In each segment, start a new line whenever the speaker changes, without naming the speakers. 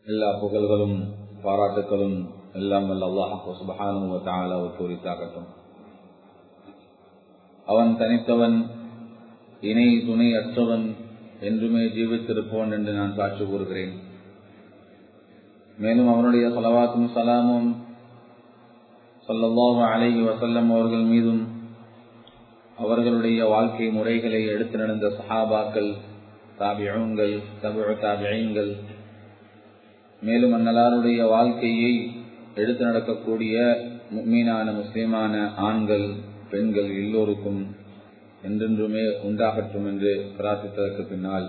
எல்லா புகழ்களும் பாராட்டுகளும் எல்லாம் வல்ல அல்லாஹு சுபஹானு தாலாவுக்கு உரித்தாகட்டும் அவன் தனித்தவன் இணை துணை அற்றவன் என்றுமே ஜீவித்திருப்பவன் என்று நான் சாட்சி கூறுகிறேன் மேலும் அவனுடைய சலவாத்தும் சலாமும் சொல்லல்லாஹு அலைஹி வசல்லம் அவர்கள் மீதும் அவர்களுடைய வாழ்க்கை முறைகளை எடுத்து நடந்த சஹாபாக்கள் தாபியங்கள் தபு தாபியங்கள் மேலும் அந்நலாருடைய வாழ்க்கையை எடுத்து நடக்கக்கூடிய மீனான முஸ்லிமான ஆண்கள் பெண்கள் எல்லோருக்கும் என்றென்றுமே உண்டாகட்டும் என்று பிரார்த்தித்ததற்கு பின்னால்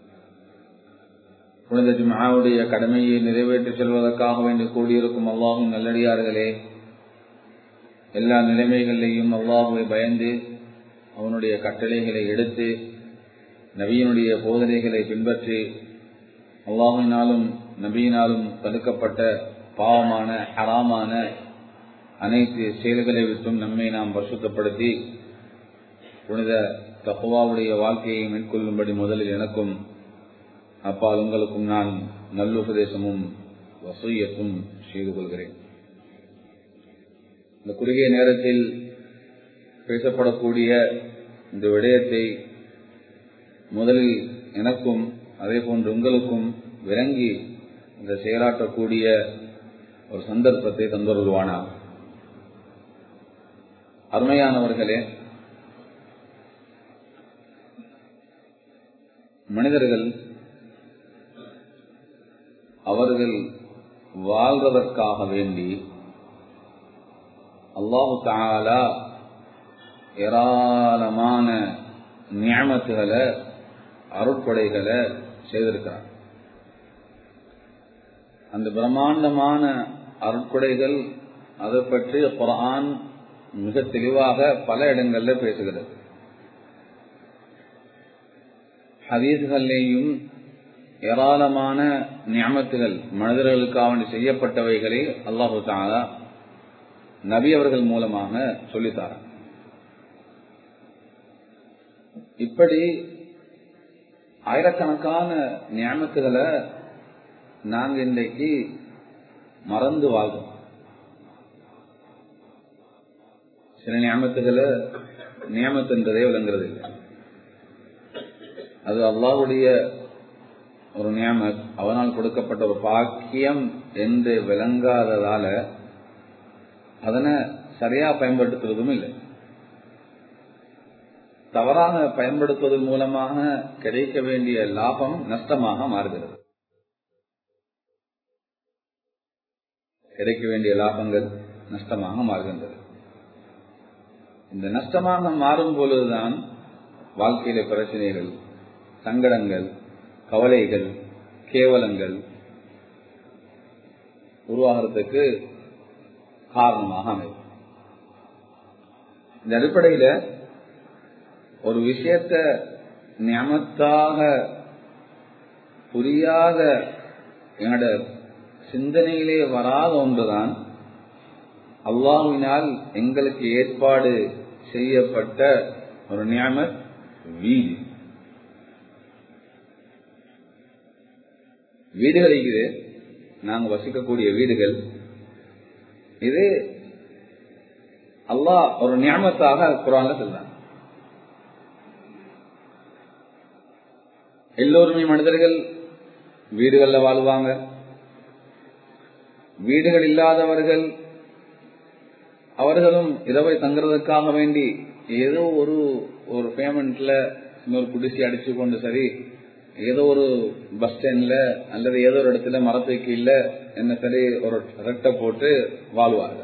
புனித ஜுமாவுடைய கடமையை நிறைவேற்றி செல்வதற்காக வேண்டி கூடியிருக்கும் அல்லாஹும் நல்லடியார்களே எல்லா நிலைமைகளிலையும் அல்லாஹுவை பயந்து அவனுடைய கட்டளைகளை எடுத்து நபியினுடைய போதனைகளை பின்பற்றி அல்லாஹினாலும் நபியினாலும் தடுக்கப்பட்ட பாவமான ஹராமான அனைத்து செயல்களை விட்டும் நம்மை நாம் பரிசுத்தப்படுத்தி புனித தப்புவாவுடைய வாழ்க்கையை மேற்கொள்ளும்படி முதலில் எனக்கும் அப்பால் உங்களுக்கும் நான் நல்லுபதேசமும் வசூயத்தும் செய்து கொள்கிறேன் இந்த குறுகிய நேரத்தில் பேசப்படக்கூடிய இந்த விடயத்தை முதலில் எனக்கும் அதே போன்று உங்களுக்கும் விளங்கி இந்த செயலாற்றக்கூடிய ஒரு சந்தர்ப்பத்தை தந்தொருவானார் அருமையானவர்களே மனிதர்கள் அவர்கள் வாழ்வதற்காக வேண்டி அல்லாஹு தாலா ஏராளமான நியமத்துகளை அருட்படைகளை செய்திருக்கிறார் அந்த பிரம்மாண்டமான அருட்கொடைகள் அதை பற்றி குரான் மிக தெளிவாக பல இடங்கள்ல பேசுகிறது ஹதீஸ்களிலேயும் ஏராளமான நியமத்துகள் மனிதர்களுக்காக செய்யப்பட்டவைகளை அல்லாஹு தாலா நபி அவர்கள் மூலமாக சொல்லித்தார இப்படி ஆயிரக்கணக்கான நியமத்துகளை நாங்க இன்றைக்கு மறந்து வாழ்றோம் சில நியமத்துகளை நியமத்துன்றதே விளங்குறது இல்லை அது அல்லாஹுடைய ஒரு நியமத் அவனால் கொடுக்கப்பட்ட ஒரு பாக்கியம் என்று விளங்காததால அதனை சரியா பயன்படுத்துவதும் இல்லை தவறாக பயன்படுத்துவதன் மூலமாக கிடைக்க வேண்டிய லாபம் நஷ்டமாக மாறுகிறது கிடைக்க வேண்டிய லாபங்கள் நஷ்டமாக மாறுகின்றது இந்த நஷ்டமாக மாறும் பொழுதுதான் வாழ்க்கையில பிரச்சனைகள் சங்கடங்கள் கவலைகள் கேவலங்கள் உருவாகிறதுக்கு காரணமாக அமையும் இந்த அடிப்படையில ஒரு விஷயத்த நியமத்தாக புரியாத என்னோட சிந்தனையிலே வராத ஒன்றுதான் அல்லாஹினால் எங்களுக்கு ஏற்பாடு செய்யப்பட்ட ஒரு நியமத் வீடு வீடுகள் இருக்குது நாங்க வசிக்கக்கூடிய வீடுகள் இது அல்லாஹ் ஒரு நியமத்தாக குரான்ல சொல்றாங்க எல்லோருமே மனிதர்கள் வீடுகள்ல வாழ்வாங்க வீடுகள் இல்லாதவர்கள் அவர்களும் இரவை தங்குறதுக்காக வேண்டி ஏதோ ஒரு ஒரு பேமெண்ட்ல இன்னொரு குடிசி அடிச்சு கொண்டு சரி ஏதோ ஒரு பஸ் ஸ்டாண்ட்ல அல்லது ஏதோ ஒரு இடத்துல மரத்துக்கு இல்ல என்ன சரி ஒரு ரெட்டை போட்டு வாழ்வார்கள்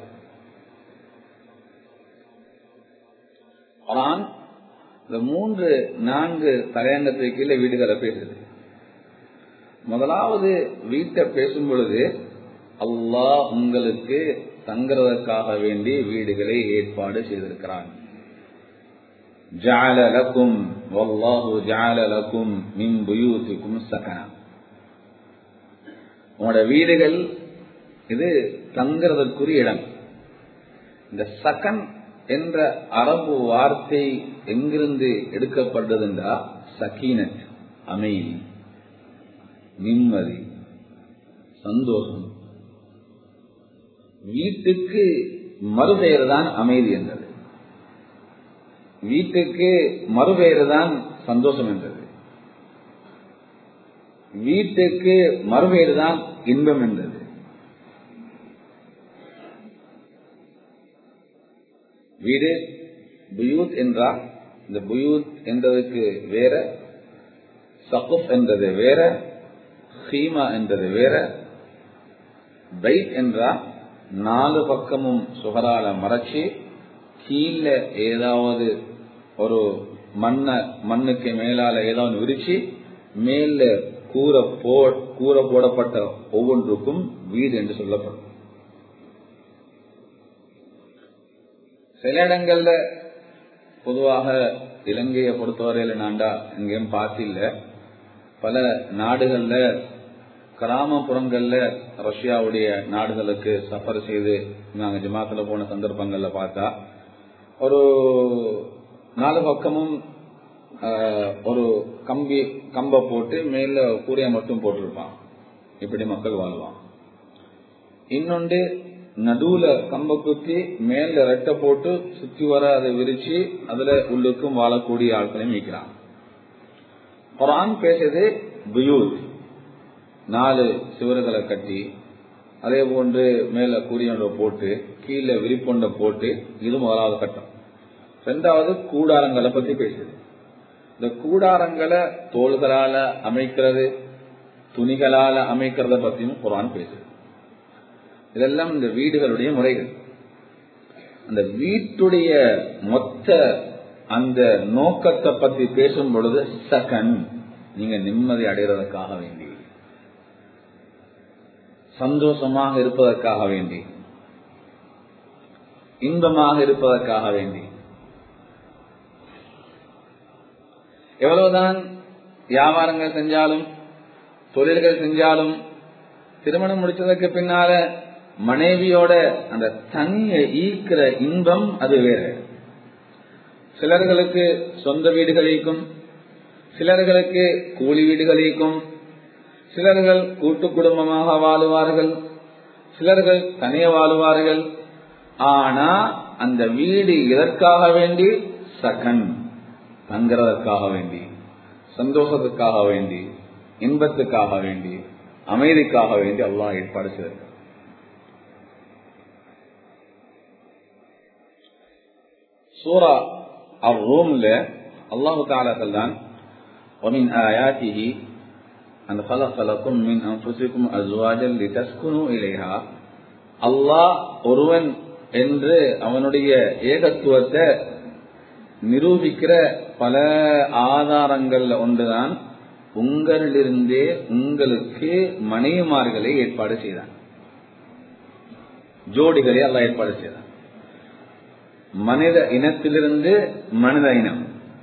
ஆனால் இந்த மூன்று நான்கு தலையங்கத்துக்கு கீழே வீடுகளை பேசுது முதலாவது வீட்டை பேசும் பொழுது அல்லாஹ் உங்களுக்கு தங்குறதற்காக வேண்டி வீடுகளை ஏற்பாடு செய்திருக்கிறான் ஜால லக்கும் வல்லாஹு ஜால லக்கும் மின் புயூசிக்கும் சகனா உங்களோட வீடுகள் இது தங்குறதற்குரிய இடம் இந்த சகன் என்ற அரபு வார்த்தை எங்கிருந்து எடுக்கப்பட்டதுண்டா சக்கீனத் அமைதி நிம்மதி சந்தோஷம் வீட்டுக்கு மறுபெயர் தான் அமைதி என்றது வீட்டுக்கு மறுபெயர் தான் சந்தோஷம் என்றது வீட்டுக்கு மறுபெயர் தான் இன்பம் என்றது வீடு புயூத் என்றால் இந்த புயூத் என்றதுக்கு வேற சகுப் என்றது வேற ஹீமா என்றது வேற பைட் என்றால் நாலு பக்கமும் சுகரால மறைச்சு கீழ ஏதாவது ஒரு மண்ண மண்ணுக்கு மேலால ஏதாவது விரிச்சு மேல கூரை போ கூரை போடப்பட்ட ஒவ்வொன்றுக்கும் வீடு என்று சொல்லப்படும் சில இடங்கள்ல பொதுவாக இலங்கையை பொறுத்தவரையில நான்டா எங்கேயும் பார்த்தில்ல பல நாடுகள்ல கிராமப்புறங்கள்ல ரஷ்யாவுடைய நாடுகளுக்கு சஃபர் செய்து நாங்க ஜமாத்துல போன சந்தர்ப்பங்கள்ல பார்த்தா ஒரு நாலு பக்கமும் ஒரு கம்பி கம்ப போட்டு மேல கூரைய மட்டும் போட்டிருப்பான் இப்படி மக்கள் வாழ்வான் இன்னொன்று நடுவுல கம்ப குத்தி மேல ரெட்டை போட்டு சுத்தி வர அதை விரிச்சு அதுல உள்ளுக்கும் வாழக்கூடிய ஆட்களையும் வைக்கிறான் குரான் பேசுறது புயூத் நாலு சிவர்களை கட்டி அதே போன்று மேல கூறியொன்றை போட்டு கீழே விரிப்பொன்றை போட்டு இது முதலாவது கட்டம் ரெண்டாவது கூடாரங்களை பத்தி பேசுது இந்த கூடாரங்களை தோள்களால அமைக்கிறது துணிகளால அமைக்கிறத பத்தியும் குரான் பேசுது இதெல்லாம் இந்த வீடுகளுடைய முறைகள் அந்த வீட்டுடைய மொத்த அந்த நோக்கத்தை பத்தி பேசும் பொழுது சகன் நீங்க நிம்மதி அடைகிறதுக்காக வேண்டி சந்தோஷமாக இருப்பதற்காக வேண்டி இன்பமாக இருப்பதற்காக வேண்டி எவ்வளவுதான் வியாபாரங்கள் செஞ்சாலும் தொழில்கள் செஞ்சாலும் திருமணம் முடிச்சதுக்கு பின்னால மனைவியோட அந்த தனிய ஈக்கிற இன்பம் அது வேற சிலர்களுக்கு சொந்த வீடுகளுக்கும் சிலர்களுக்கு கூலி வீடுகளுக்கும் சிலர்கள் கூட்டு குடும்பமாக வாழுவார்கள் சிலர்கள் தனிய வாழுவார்கள் ஆனா அந்த வீடு இதற்காக வேண்டி சகன் தங்குறதற்காக வேண்டி சந்தோஷத்துக்காக வேண்டி இன்பத்துக்காக வேண்டி அமைதிக்காக வேண்டி அல்லாஹ் ஏற்பாடு செய்திருக்க சூரா الرومல அல்லாஹு تعالى சொல்றான் ومن آياته أن خلق لكم من أنفسكم أزواجا لتسكنوا إليها அல்லாஹ் ஒருவன் என்று அவனுடைய ஏகத்துவத்தை நிரூபிக்கிற பல ஆதாரங்கள்ல ஒன்றுதான் உங்களிலிருந்தே உங்களுக்கு மனைவிமார்களை ஏற்பாடு செய்தான் ஜோடிகளை அல்ல ஏற்பாடு செய்தான் மனித இனத்திலிருந்து மனித இனம்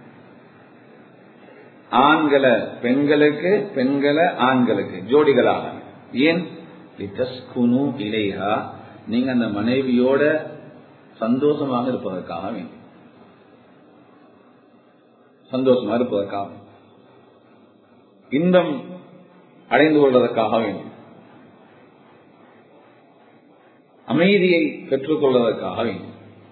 ஆண்களை பெண்களுக்கு பெண்களை ஆண்களுக்கு ஜோடிகளாக ஏன் இலையா நீங்க அந்த மனைவியோட சந்தோஷமாக இருப்பதற்காக வேண்டும் சந்தோஷமா இருப்பதற்காக இன்பம் அடைந்து கொள்வதற்காக வேண்டும் அமைதியை பெற்றுக் கொள்வதற்காக வேண்டும்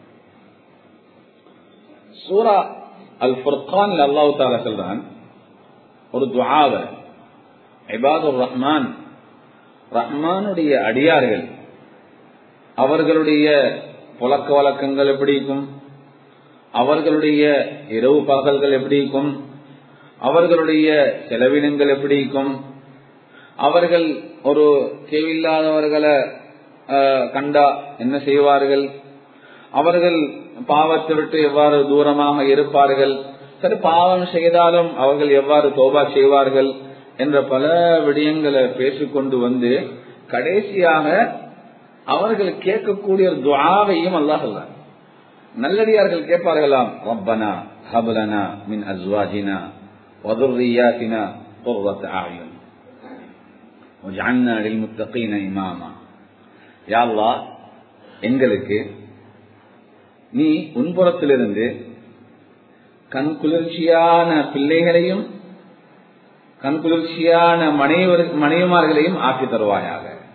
சூரா அல் ஃபுர்கான் அல்லாஹு தாலா சொல்றான் ஒரு துவாவ இபாதுர் ரஹ்மான் ரஹ்மானுடைய அடியார்கள் அவர்களுடைய புழக்க வழக்கங்கள் எப்படி இருக்கும் அவர்களுடைய இரவு பகல்கள் எப்படி இருக்கும் அவர்களுடைய செலவினங்கள் எப்படி இருக்கும் அவர்கள் ஒரு கேவில்லாதவர்களை கண்டா என்ன செய்வார்கள் அவர்கள் பாவத்தை விட்டு எவ்வாறு தூரமாக இருப்பார்கள் சரி பாவம் செய்தாலும் அவர்கள் எவ்வாறு தோபா செய்வார்கள் என்ற பல விடயங்களை பேசிக்கொண்டு வந்து கடைசியாக அவர்கள் கேட்கக்கூடிய ஒரு துவாவையும் அல்லா சொல்றாங்க நல்லடியார்கள் கேட்பார்களாம் ரப்பனா ஹபலனா மின் அஸ்வாஜினா வதுர்ரியாத்தினா قرة أعين وجعلنا للمتقين إماما يا الله எங்களுக்கு நீ உன்புறத்திலிருந்து கண் குளிர்ச்சியான பிள்ளைகளையும் கண் குளிர்ச்சியான மனைவர் மனைவிமார்களையும் ஆக்கி தருவாயாக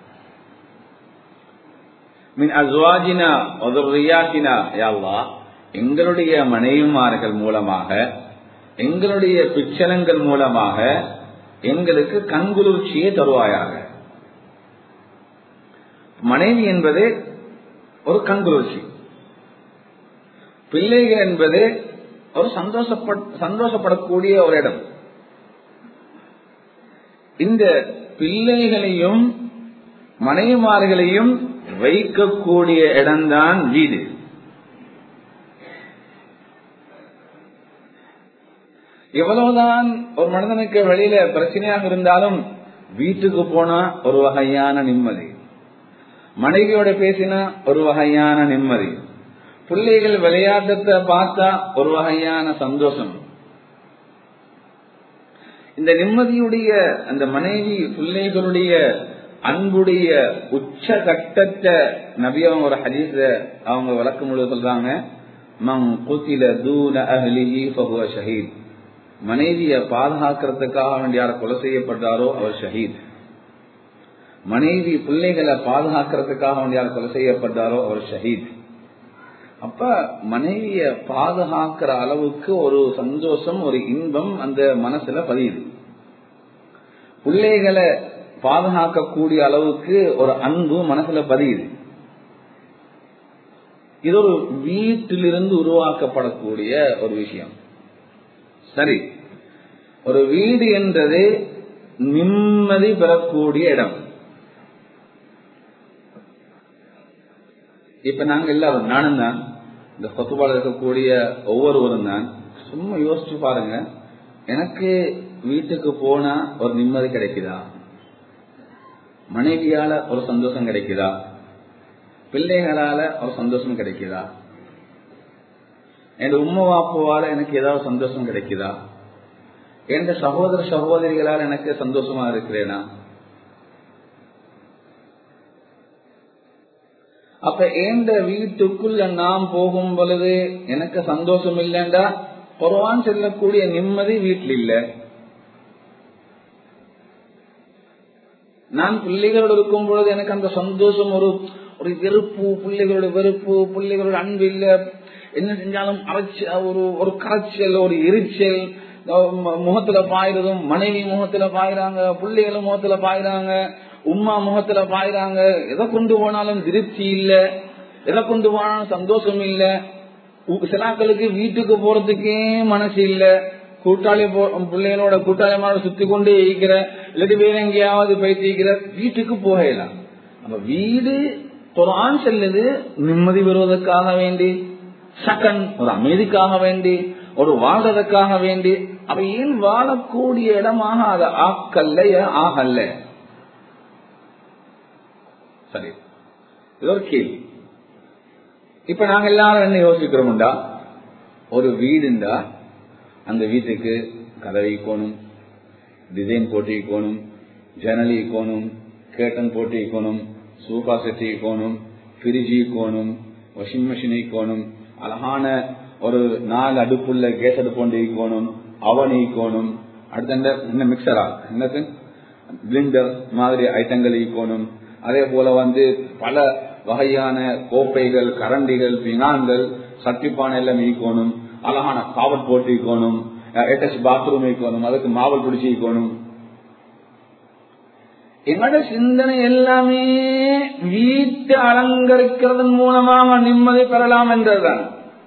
மின் அஸ்வாஜினா ஒதுரியாத்தினா யாழ்லா எங்களுடைய மனைவிமார்கள் மூலமாக எங்களுடைய பிச்சனங்கள் மூலமாக எங்களுக்கு கண்குளிர்ச்சியை தருவாயாக மனைவி என்பது ஒரு கண்குளிர்ச்சி பிள்ளைகள் என்பது ஒரு சந்தோஷப்பட் சந்தோஷப்படக்கூடிய ஒரு இடம் இந்த பிள்ளைகளையும் மனைவிமார்களையும் வைக்கக்கூடிய இடம்தான் வீடு எவ்வளவுதான் ஒரு மனிதனுக்கு வெளியில பிரச்சனையாக இருந்தாலும் வீட்டுக்கு போனா ஒரு வகையான நிம்மதி மனைவியோட பேசினா ஒரு வகையான நிம்மதி பிள்ளைகள் விளையாட்டத்தை பார்த்தா ஒரு வகையான சந்தோஷம் இந்த நிம்மதியுடைய அந்த மனைவி பிள்ளைகளுடைய அன்புடைய உச்ச கட்டத்தை நபி அவங்க ஒரு ஹதீஸ அவங்க வழக்கம் முழுவதும் சொல்றாங்க மங் குத்தில தூன அஹ்லிஹி ஃபஹுவ ஷஹீத் மனைவிய பாதுகாக்கிறதுக்காக வேண்டிய யார் கொலை செய்யப்பட்டாரோ அவர் ஷஹீத் மனைவி பிள்ளைகளை பாதுகாக்கிறதுக்காக வேண்டிய யார் கொலை செய்யப்பட்டாரோ அவர் ஷஹீத் அப்ப மனைவிய பாதுகாக்கிற அளவுக்கு ஒரு சந்தோஷம் ஒரு இன்பம் அந்த மனசுல பதியுது பிள்ளைகளை பாதுகாக்கக்கூடிய அளவுக்கு ஒரு அன்பு மனசுல பதியுது இது ஒரு வீட்டிலிருந்து உருவாக்கப்படக்கூடிய ஒரு விஷயம் சரி ஒரு வீடு என்றது நிம்மதி பெறக்கூடிய இடம் இப்ப நாங்க எல்லாரும் நானும் தான் இந்த கொத்துபாடு இருக்கக்கூடிய ஒவ்வொருவரும் தான் சும்மா யோசிச்சு பாருங்க எனக்கு வீட்டுக்கு போனா ஒரு நிம்மதி கிடைக்குதா மனைவியால ஒரு சந்தோஷம் கிடைக்குதா பிள்ளைகளால ஒரு சந்தோஷம் கிடைக்குதா என் உம்மா வாப்புவால எனக்கு ஏதாவது சந்தோஷம் கிடைக்குதா என் சகோதர சகோதரிகளால் எனக்கு சந்தோஷமா இருக்கிறேனா அப்ப எந்த வீட்டுக்குள்ள நாம் போகும் பொழுது எனக்கு சந்தோஷம் இல்லைண்டா குறவான் செல்லக்கூடிய நிம்மதி வீட்டில் இல்ல நான் பிள்ளைகளோடு இருக்கும் பொழுது எனக்கு அந்த சந்தோஷம் ஒரு ஒரு வெறுப்பு பிள்ளைகளோட வெறுப்பு பிள்ளைகளோட அன்பு இல்ல என்ன செஞ்சாலும் அரைச்ச ஒரு ஒரு கரைச்சல் ஒரு எரிச்சல் முகத்துல பாயிறதும் மனைவி முகத்துல பாயிறாங்க பிள்ளைகளும் முகத்துல பாயிறாங்க உம்மா முகத்துல பாயிறாங்க எதை கொண்டு போனாலும் திருப்தி இல்ல எதை கொண்டு போனாலும் சந்தோஷம் இல்ல சிலாக்களுக்கு வீட்டுக்கு போறதுக்கே மனசு இல்ல கூட்டாளி பிள்ளைகளோட கூட்டாளிமாரோட சுத்தி கொண்டே இருக்கிற இல்லாட்டி வேற எங்கேயாவது போயிட்டு இருக்கிற வீட்டுக்கு போகலாம் நம்ம வீடு குரான் செல்லுது நிம்மதி பெறுவதற்காக வேண்டி சக்கன் ஒரு அமைதிக்காக வேண்டி ஒரு வாழ்றதுக்காக வேண்டி அவ ஏன் வாழக்கூடிய இடமாக அது ஆக்கல்ல ஆகல்ல சரி இது ஒரு கேள்வி இப்ப நாங்க எல்லாரும் என்ன யோசிக்கிறோம்டா ஒரு வீடுண்டா அந்த வீட்டுக்கு கதவை கோணும் டிசைன் போட்டு வைக்கணும் ஜன்னல் வைக்கணும் கேட்டன் போட்டு வைக்கணும் சோஃபா செட் வைக்கணும் ஃப்ரிட்ஜ் வைக்கணும் வாஷிங் மிஷின் வைக்கணும் அழகான ஒரு நாலு அடுப்புள்ள கேஸ் அடுப்பு கொண்டு வைக்கணும் அவன் வைக்கணும் அடுத்த என்ன மிக்சரா என்னது பிளிண்டர் மாதிரி ஐட்டங்கள் வைக்கணும் அதே போல வந்து பல வகையான கோப்பைகள் கரண்டிகள் பினான்கள் சட்டிப்பானை எல்லாம் வைக்கணும் அழகான காவட் போட்டு வைக்கணும் அட்டாச் பாத்ரூம் வைக்கணும் அதுக்கு மாவல் பிடிச்சி வைக்கணும் என்னோட சிந்தனை எல்லாமே வீட்டை அலங்கரிக்கிறதன் மூலமாக நிம்மதி பெறலாம் என்றதுதான்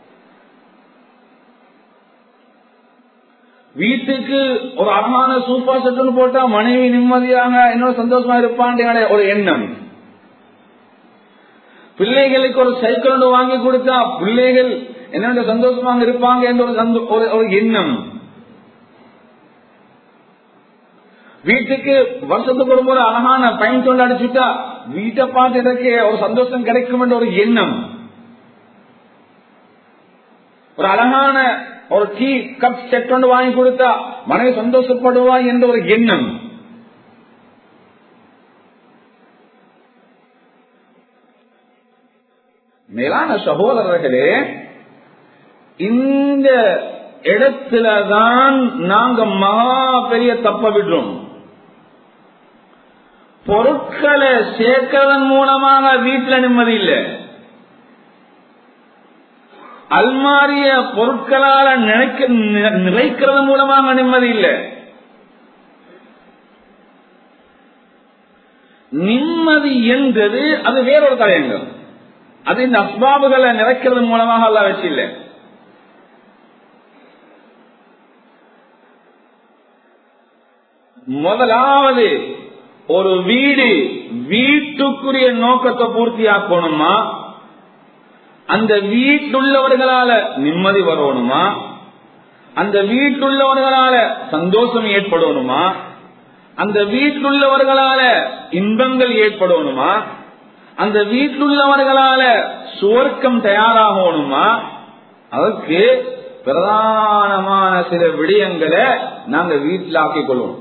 வீட்டுக்கு ஒரு அழகான சூப்பர் செட்டுன்னு போட்டா மனைவி நிம்மதியாக என்னோட சந்தோஷமா இருப்பான் ஒரு எண்ணம் பிள்ளைகளுக்கு ஒரு சைக்கிள் ஒன்று வாங்கி கொடுத்தா பிள்ளைகள் என்னோட சந்தோஷமாக இருப்பாங்க என்ற ஒரு ஒரு எண்ணம் வீட்டுக்கு வருஷத்துக்கு ஒரு முறை அழகான பயன் சொல்லி அடிச்சுட்டா வீட்டை பார்த்து எனக்கு ஒரு சந்தோஷம் கிடைக்கும் என்ற ஒரு எண்ணம் ஒரு அழகான ஒரு டீ கப் செட் ஒன்று வாங்கி கொடுத்தா மனைவி சந்தோஷப்படுவா என்ற ஒரு எண்ணம் மேலான சகோதரர்களே இந்த இடத்துலதான் நாங்க மகா பெரிய தப்ப விடுறோம் பொருட்களை சேர்க்கறதன் மூலமாக வீட்டுல நிம்மதி இல்லை அல்மாரிய பொருட்களால நினைக்க நிறைக்கிறது மூலமாக நிம்மதி இல்லை நிம்மதி என்றது அது வேறொரு தலையங்கம் அது இந்த அஸ்பாபுகளை நிறைக்கிறது மூலமாக அல்ல வச்சு இல்லை முதலாவது ஒரு வீடு வீட்டுக்குரிய நோக்கத்தை பூர்த்தியாக்கணுமா அந்த வீட்டுள்ளவர்களால நிம்மதி வரணுமா அந்த வீட்டுள்ளவர்களால சந்தோஷம் ஏற்படணுமா அந்த வீட்டுள்ளவர்களால இன்பங்கள் ஏற்படணுமா அந்த வீட்டுள்ளவர்களால சுவர்க்கம் தயாராகணுமா அதற்கு பிரதானமான சில விடயங்களை நாங்க வீட்டில் ஆக்கிக் கொள்வோம்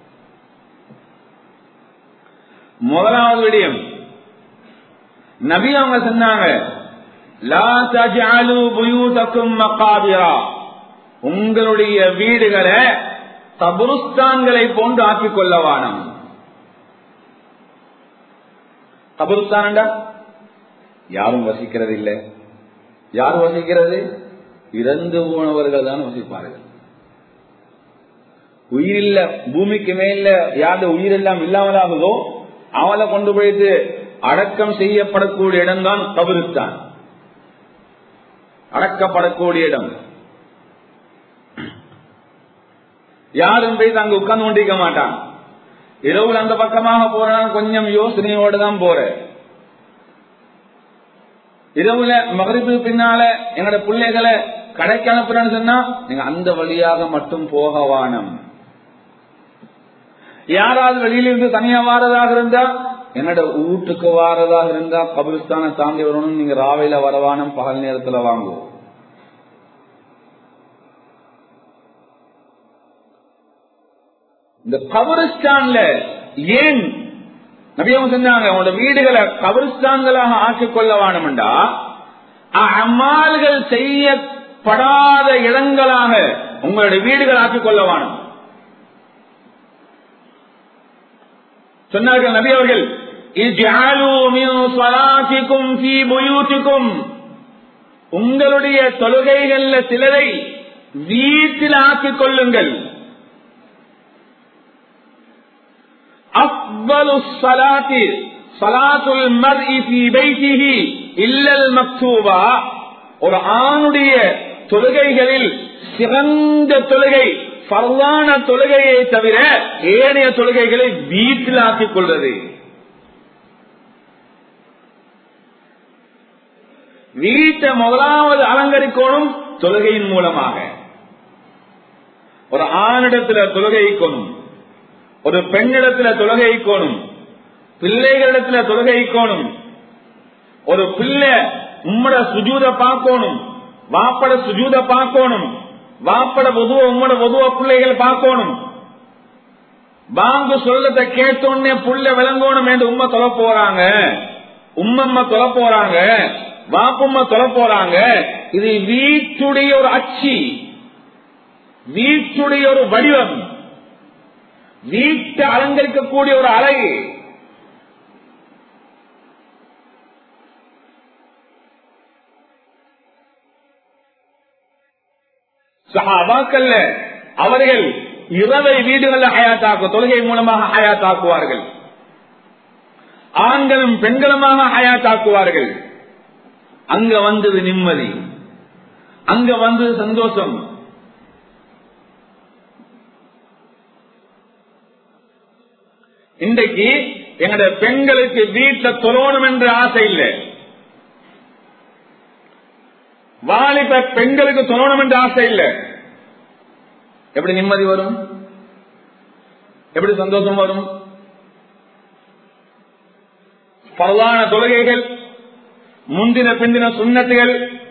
முதலாவது விடயம் நபி அவங்க சொன்னாங்க லா தஜாலு புயூதக்கும் மக்காபிரா உங்களுடைய வீடுகளை கபுருஸ்தான்களை போன்று ஆக்கிக் கொள்ளவானம் கபுருஸ்தான் யாரும் வசிக்கிறது இல்லை யார் வசிக்கிறது இறந்து போனவர்கள் தான் வசிப்பார்கள் உயிரில்ல பூமிக்கு மேல யாரு உயிரெல்லாம் இல்லாமலாகுதோ அவளை கொண்டு போயிட்டு அடக்கம் செய்யப்படக்கூடிய இடம் தான் கபருஸ்தான் அடக்கப்படக்கூடிய இடம் யாரும் போய் அங்க உட்கார்ந்து கொண்டிருக்க மாட்டான் இரவுல அந்த பக்கமாக போறான் கொஞ்சம் யோசனையோடு தான் போற இரவுல மகரிப்பு பின்னால எங்களோட பிள்ளைகளை கடைக்கு அனுப்புறேன்னு சொன்னா நீங்க அந்த வழியாக மட்டும் போக வானம் யாராவது வெளியிலிருந்து தனியா வாரதாக இருந்தா என்னோட வீட்டுக்கு வாரதாக இருந்தா கபிரிஸ்தானை தாண்டி வரணும் நீங்க ராவையில வரவானம் பகல் நேரத்துல வாங்குவோம் இந்த கபரிஸ்தான்ல ஏன் நபியவங்க சொன்னாங்க உங்களோட வீடுகளை கபரிஸ்தான்களாக ஆக்கிக் கொள்ள வேணும்டா அம்மாள்கள் செய்யப்படாத இடங்களாக உங்களுடைய வீடுகள் ஆக்கிக் கொள்ள வேணும் சொன்னார்கள் நபி அவர்கள் உங்களுடைய தொழுகைகள்ல சிலரை வீட்டில் ஆக்கிக் கொள்ளுங்கள் أفضل الصلاة صلاة المرء في بيته إلا المكتوبة ஒரு ஆணுடைய தொழுகைகளில் சிறந்த தொழுகை பரவான தொழுகையை தவிர ஏனைய தொழுகைகளை வீட்டில் ஆக்கிக் கொள்வது வீட்டை முதலாவது அலங்கரிக்கணும் தொழுகையின் மூலமாக ஒரு ஆணிடத்துல தொழுகைக்கணும் ஒரு பெண்ணிடத்துல தொழுகைக்கோணும் பிள்ளைகளிடத்துல தொழுகைக்கோணும் ஒரு பிள்ளை உம்மட சுஜூத பார்க்கணும் வாப்பட சுஜூத பார்க்கணும் வாப்பட பொதுவ உம்மட பொதுவ பிள்ளைகள் பார்க்கணும் பாங்கு சொல்லத்தை கேட்டோன்னே புள்ள விளங்கணும் என்று உண்மை தொலை போறாங்க உம்மம்மா தொலை போறாங்க வாப்பும்மா தொலை போறாங்க இது வீட்டுடைய ஒரு அச்சி வீட்டுடைய ஒரு வடிவம் வீட்டை அலங்கரிக்கக்கூடிய ஒரு அழகு சஹாபாக்கல்ல அவர்கள் இரவை வீடுகளில் ஹயாத்தாக்கு தொழுகை மூலமாக ஹயாத்தாக்குவார்கள் ஆண்களும் பெண்களுமாக ஹயாத்தாக்குவார்கள் அங்க வந்தது நிம்மதி அங்க வந்தது சந்தோஷம் இன்றைக்கு எங்கட பெண்களுக்கு வீட்டுல தொழணும் என்ற ஆசை இல்லை வாலிப பெண்களுக்கு தொழணும் என்ற ஆசை இல்லை எப்படி நிம்மதி வரும் எப்படி சந்தோஷம் வரும் பரவான தொழுகைகள் முந்தின பிந்தின சுண்ணத்துகள்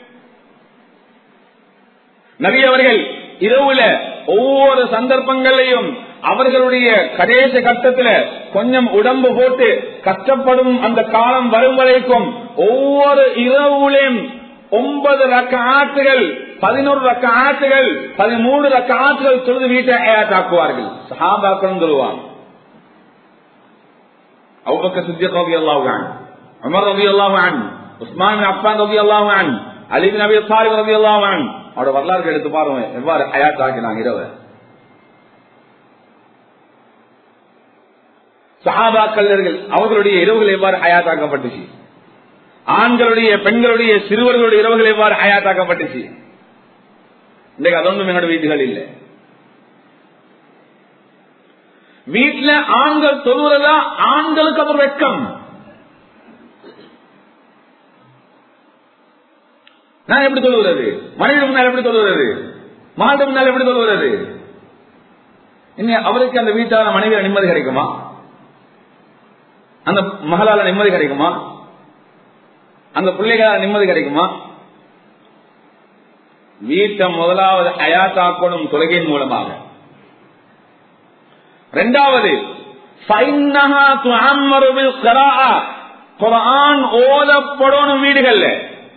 நபியவர்கள் இரவுல ஒவ்வொரு சந்தர்ப்பங்களையும் அவர்களுடைய கடைசி கட்டத்துல கொஞ்சம் உடம்பு போட்டு கஷ்டப்படும் அந்த காலம் வரும் வரைக்கும் ஒவ்வொரு இரவுலையும் ஒன்பது ரக்க ஆற்றுகள் பதினோரு ரக்க ஆற்றுகள் பதிமூணு ரக்க ஆற்றுகள் தொழுது வீட்டை தாக்குவார்கள் சஹாபாக்களும் சொல்லுவாங்க அவுபக்கர் சித்திக் ரலியல்லாஹு அன்ஹு உமர் ரலியல்லாஹு அன்ஹு உஸ்மான் பின் அஃபான் ரலியல்லாஹு அன்ஹு அலி பின் அபி தாலிப் ரலியல்லாஹு அன்ஹு அவரோட வரலாறு எடுத்து பாருங்க எவ்வாறு ஹயாத் ஆக்கினாங்க இரவு சஹாபாக்கல்லர்கள் அவர்களுடைய இரவுகள் எவ்வாறு ஹயாத்தாக்கப்பட்டுச்சு ஆண்களுடைய பெண்களுடைய சிறுவர்களுடைய இரவுகள் எவ்வாறு ஹயாத்தாக்கப்பட்டுச்சு இன்றைக்கு அதொன்றும் எங்களோட வீடுகள் இல்லை வீட்டுல ஆண்கள் தொழுவதா ஆண்களுக்கு அது ஒரு வெக்கம் நான் எப்படி தொழுகிறது மனைவி முன்னால் எப்படி தொழுகிறது மகளிர் முன்னால் எப்படி தொழுகிறது இன்னும் அவருக்கு அந்த வீட்டான மனைவியில நிம்மதி கிடைக்குமா அந்த மகளால நிம்மதி கிடைக்குமா அந்த பிள்ளைகளால நிம்மதி கிடைக்குமா வீட்டை முதலாவது அயாத்தாக்கணும் தொழுகையின் மூலமாக இரண்டாவது குரான் ஓதப்படணும் வீடுகள்ல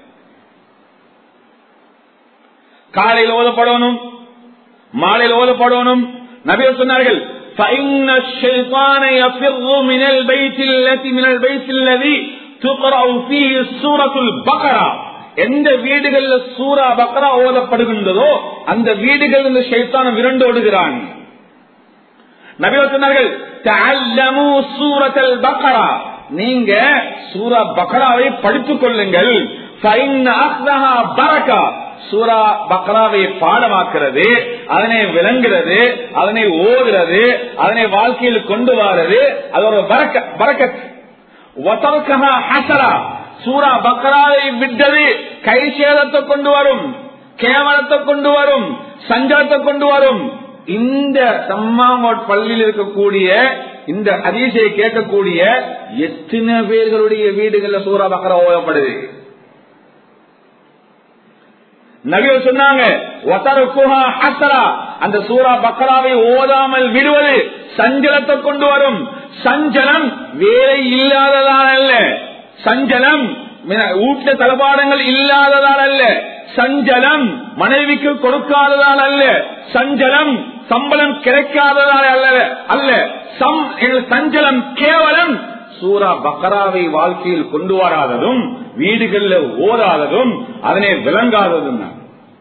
காலையில் ஓதப்படணும் மாலையில் ஓதப்படணும் நபிகள் சொன்னார்கள் فإن الشيطان يفر من البيت التي من البيت الذي تقرأ فيه سورة البقرة எந்த வீடுகள்ல சூரா பக்ரா ஓதப்படுகின்றதோ அந்த வீடுகள் இந்த ஷைத்தானம் விரண்டு ஓடுகிறான் நபிகள் சொன்னார்கள் தஅல்லமு சூரத்தல் பக்ரா நீங்க சூரா பக்ராவை படித்துக் கொள்ளுங்கள் ஃபைன் அஹ்தஹா பரக்கா சூரா பக்ராவை பாடமாக்குறது அதனை விளங்குறது அதனை ஓதுறது அதனை வாழ்க்கையில் கொண்டு வர்றது அது ஒரு பரக்கத் ஹசரா சூரா பக்ராவை விட்டது கை சேதத்தை கொண்டு வரும் கேவலத்தை கொண்டு வரும் சஞ்சலத்தை கொண்டு வரும் இந்த சம்மாங்கோட் பள்ளியில் இருக்கக்கூடிய இந்த அதிசயை கேட்கக்கூடிய எத்தனை பேர்களுடைய வீடுகள்ல சூரா பக்ரா ஓதப்படுது நபிகள் சொன்னாங்க அந்த சூரா பக்ராவை ஓதாமல் விடுவது சஞ்சலத்தை கொண்டு வரும் சஞ்சலம் வேலை இல்லாததால் அல்ல சஞ்சலம் வீட்டுல தளபாடங்கள் இல்லாததால் அல்ல சஞ்சலம் மனைவிக்கு கொடுக்காததால் அல்ல சஞ்சலம் சம்பளம் கிடைக்காததால் அல்ல அல்ல சம் சஞ்சலம் கேவலம் சூரா பக்ராவை வாழ்க்கையில் கொண்டு வராததும் வீடுகளில் ஓதாததும் அதனை விளங்காததும் தான்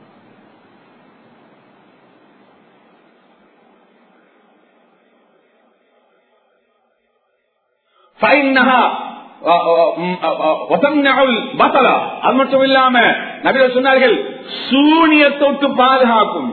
அது மட்டும் இல்லாம நபிகள் சொன்னார்கள் சூனியத்தொட்டு பாதுகாக்கும்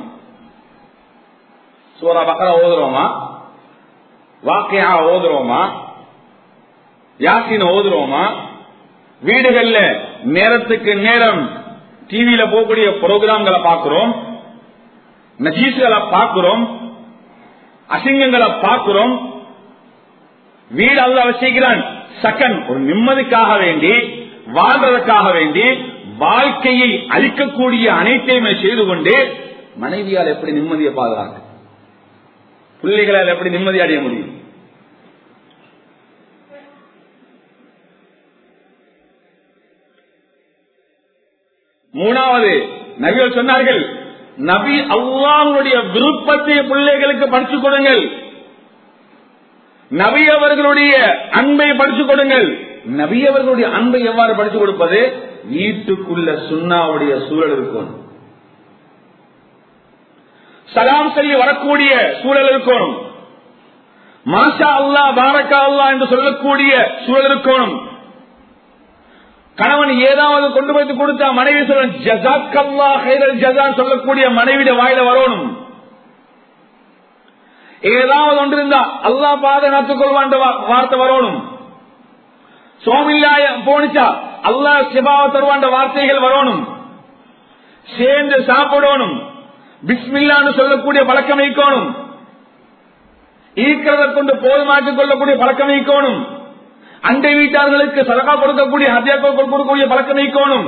சூரா பக்கரா ஓதுறோமா வாக்கையா ஓதுறோமா யாசின் ஓதுறோமா வீடுகள்ல நேரத்துக்கு நேரம் டிவியில போகக்கூடிய புரோகிராம்களை பார்க்கிறோம் நஜீஸ்களை பார்க்கிறோம் அசிங்கங்களை பார்க்கிறோம் வீடு அல்ல வச்சுக்கிறான் சக்கன் ஒரு நிம்மதிக்காக வேண்டி வாழ்றதுக்காக வேண்டி வாழ்க்கையை அழிக்கக்கூடிய அனைத்தையுமே செய்து கொண்டு மனைவியால் எப்படி நிம்மதியை பாதுகாக்க பிள்ளைகளால் எப்படி நிம்மதி அடைய முடியும் மூணாவது நபிகள் சொன்னார்கள் நபி அல்லாஹனுடைய விருப்பத்தை பிள்ளைகளுக்கு படித்துக் கொடுங்கள் நபி அவர்களுடைய அன்பை படித்துக் கொடுங்கள் நபி அவர்களுடைய அன்பை எவ்வாறு படித்துக் கொடுப்பது வீட்டுக்குள்ள சுண்ணாவுடைய சூழல் இருக்கும் சலாம் செய்ய வரக்கூடிய சூழல் இருக்கணும் மாஷா அல்லா பாரக்கா அல்லா என்று சொல்லக்கூடிய சூழல் இருக்கணும் கணவன் ஏதாவது கொண்டு போய் கொடுத்தா மனைவி சொல்ல ஜசாக்கல்லா ஹைரல் ஜசான் சொல்லக்கூடிய மனைவிட வாயில வரணும் ஏதாவது ஒன்று இருந்தா அல்லா பாதுகாத்துக் கொள்வான் வார்த்தை வரணும் சோமில்லாய போனிச்சா அல்லா சிபாவ தருவாண்ட வார்த்தைகள் வரணும் சேர்ந்து சாப்பிடணும் பிஸ்மில்லான்னு சொல்லக்கூடிய பழக்கம் வைக்கணும் ஈக்கிறத கொண்டு போதுமாக்கிக் கொள்ளக்கூடிய பழக்கம் வைக்கணும் அண்டை வீட்டார்களுக்கு சதகா கொடுக்கக்கூடிய ஹத்தியாக்கள் கொடுக்கக்கூடிய பழக்கம் வைக்கணும்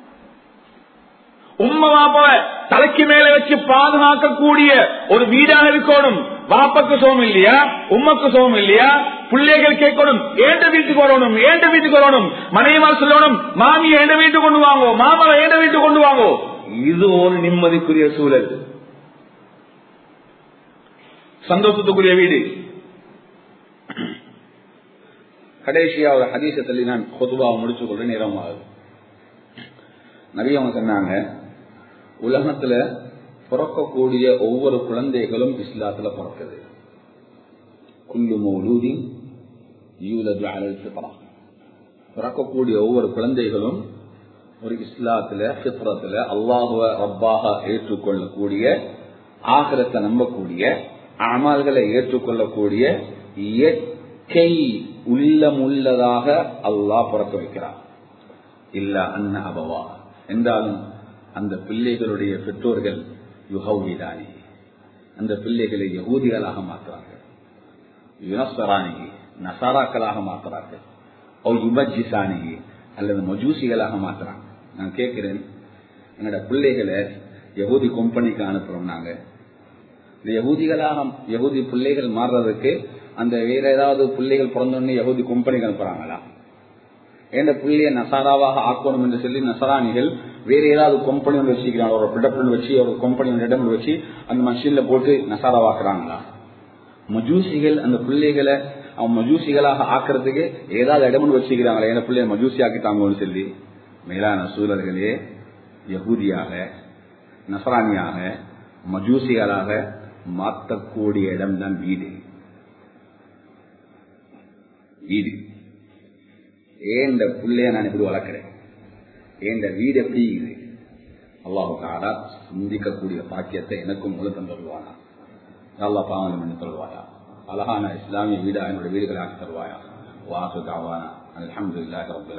உண்மை வாப்பாவ தலைக்கு மேல வச்சு பாதுகாக்கக்கூடிய ஒரு வீடாக இருக்கணும் வாப்பக்கு சோம் இல்லையா உம்மக்கு சோம் இல்லையா பிள்ளைகள் கேட்கணும் ஏண்ட வீட்டுக்கு வரணும் ஏண்ட வீட்டுக்கு வரணும் மனைவிமார் சொல்லணும் மாமி ஏண்ட வீட்டுக்கு கொண்டு வாங்கோ மாமாவை ஏண்ட வீட்டுக்கு கொண்டு வாங்கோ இது ஒரு நிம்மதிக்குரிய சூழல் சந்தோஷத்துக்குரிய வீடு கடைசியா ஒரு ஹதீஸை தள்ளி நான் பொதுவாக முடிச்சு கொள்ள நேரமாகுது நிறைய அவங்க சொன்னாங்க உலகத்துல பிறக்கக்கூடிய ஒவ்வொரு குழந்தைகளும் இஸ்லாத்துல பிறக்குது குல்லு மௌலூதி யூலது அலல் ஃபித்ரா பிறக்கக்கூடிய ஒவ்வொரு குழந்தைகளும் ஒரு இஸ்லாத்துல ஃபித்ரத்துல அல்லாஹுவ ரப்பாக ஏற்றுக்கொள்ளக்கூடிய ஆகிரத்தை நம்பக்கூடிய அமல்களை ஏற்றுக்கொள்ளக்கூடிய இயற்கை உள்ளமுள்ளதாக அல்லாஹ் பிறக்க வைக்கிறார் இல்ல அன்ன அபவா என்றாலும் அந்த பிள்ளைகளுடைய பெற்றோர்கள் யுகவுதானி அந்த பிள்ளைகளை யகூதிகளாக மாற்றுறார்கள் யுனஸ்வரானி நசாராக்களாக மாற்றுறார்கள் அவள் யுபஜிசானி அல்லது மஜூசிகளாக மாற்றுறாங்க நான் கேட்கிறேன் என்னோட பிள்ளைகளை யகூதி கம்பெனிக்கு அனுப்புறோம் நாங்க இந்த யகூதிகளாக யகூதி பிள்ளைகள் மாறுறதுக்கு அந்த வேற ஏதாவது பிள்ளைகள் பிறந்தோடனே யகூதி கம்பெனிக்கு அனுப்புறாங்களா எந்த பிள்ளைய நசாராவாக ஆக்கணும் என்று சொல்லி நசராணிகள் வேற ஏதாவது கம்பெனி ஒன்று வச்சுக்கிறாங்க ஒரு ப்ரொடக்ட் வச்சு ஒரு கம்பெனி ஒன்று இடம் வச்சு அந்த மஷின்ல போட்டு நசாராவாக்குறாங்களா மஜூசிகள் அந்த பிள்ளைகளை அவன் மஜூசிகளாக ஆக்கிறதுக்கு ஏதாவது இடம் வச்சுக்கிறாங்களா என் பிள்ளைய மஜூசி ஆக்கிட்டாங்கன்னு சொல்லி மேலான சூழல்களே யகூதியாக நசராணியாக மஜூசிகளாக மாற்றக்கூடிய இடம்தான் வீடு வீடு ஏன் இந்த பிள்ளைய நான் இப்படி வளர்க்கிறேன் ஏன் இந்த வீடு எப்படி இது அல்லாஹு தாரா சிந்திக்கக்கூடிய பாக்கியத்தை எனக்கும் முழு தந்துருவானா நல்லா பாவனம் என்று சொல்வாயா அழகான இஸ்லாமிய வீடு என்னுடைய வீடுகளை ஆக்கி தருவாயா வாசு தாவானா அலமதுல்லாஹ் ரபுல்லா